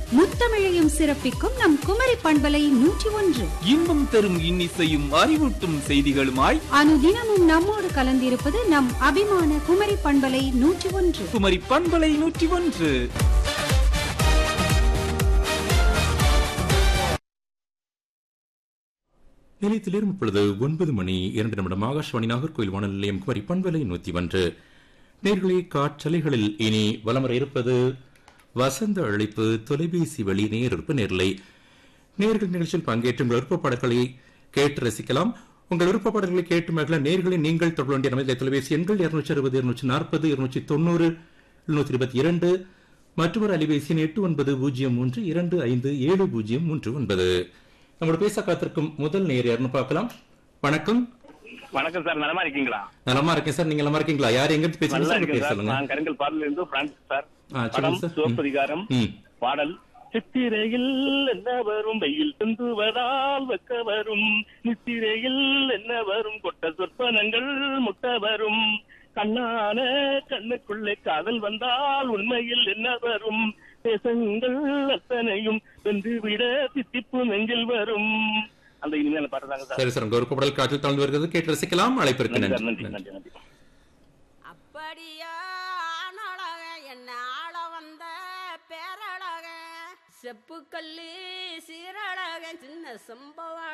முத்தமிழையும் சிறப்பிக்கும் நம் குமரி பண்பலை நூற்றி ஒன்று இன்பம் தரும் இன்னிசையும் அறிவூட்டும் செய்திகளுமாய் அனுதினமும் நம்மோடு கலந்திருப்பது நம் அபிமான குமரி பண்பலை நூற்றி ஒன்று குமரி பண்பலை நூற்றி ஒன்று நிலையத்திலிரும் இப்பொழுது ஒன்பது மணி இரண்டு நிமிடம் ஆகாஷ்வாணி நாகர்கோயில் வானொலி நிலையம் குமரி பண்பலை நூத்தி ஒன்று நேர்களே காற்றலைகளில் இனி வலமர இருப்பது வசந்த அழைப்பு தொலைபேசி வழி நேரிருப்பு நேர்லை நேர்கள் நிகழ்ச்சியில் பங்கேற்று உங்கள் விருப்ப பாடல்களை கேட்டு ரசிக்கலாம் உங்கள் விருப்ப பாடல்களை கேட்டு மகள நேர்களை நீங்கள் தொடர்பு வேண்டிய நமது தொலைபேசி எண்கள் இருநூற்றி அறுபது இருநூற்றி நாற்பது இருநூற்றி தொண்ணூறு இருநூற்றி இருபத்தி இரண்டு மற்றும் ஒரு அலைபேசி எண் எட்டு ஒன்பது பூஜ்ஜியம் மூன்று இரண்டு ஐந்து ஏழு பூஜ்ஜியம் மூன்று ஒன்பது நம்மளோட பேச காத்திருக்கும் முதல் நேர் யாருன்னு பார்க்கலாம் வணக்கம் வணக்கம் சார் நலமா இருக்கீங்களா நலமா இருக்கேன் சார் நீங்க நலமா இருக்கீங்களா யார் எங்க இருந்து பேசுறீங்க நல்லா சார் உங்க இருக்கேன் பேர் சார் சொல்லுங்க நான் கருங்கல் பாடல இருந்து பிரான்சிஸ் சார் ஆ, சொல்லுங்க படம் சார். சிவப்பதிகாரம் ம். பாடல் சித்திரையில் என்ன வரும் வெயில் சிந்துவதால் வெக்க வரும் நித்திரையில் என்ன வரும் கொட்ட சொற்பனங்கள் முட்ட வரும் கண்ணான கண்ணுக்குள்ளே காதல் வந்தால் உண்மையில் என்ன வரும் தேசங்கள் அத்தனையும் வென்று விட தித்திப்பு நெஞ்சில் வரும் அந்த இனிமையான பாட்டு தாங்க சார் சரி சார் உங்க விருப்ப பாடல் காற்றில் தாழ்ந்து வருகிறது கேட்டு ரசிக்கலாம் அழைப்பிற்கு நன்றி சார் நன்றி நன்றி நன்றி நன்றி அப்படியா ஆணழக என்ன ஆள வந்த பேரழக செப்புக்கல்லி சீரழக சின்ன சம்பவம்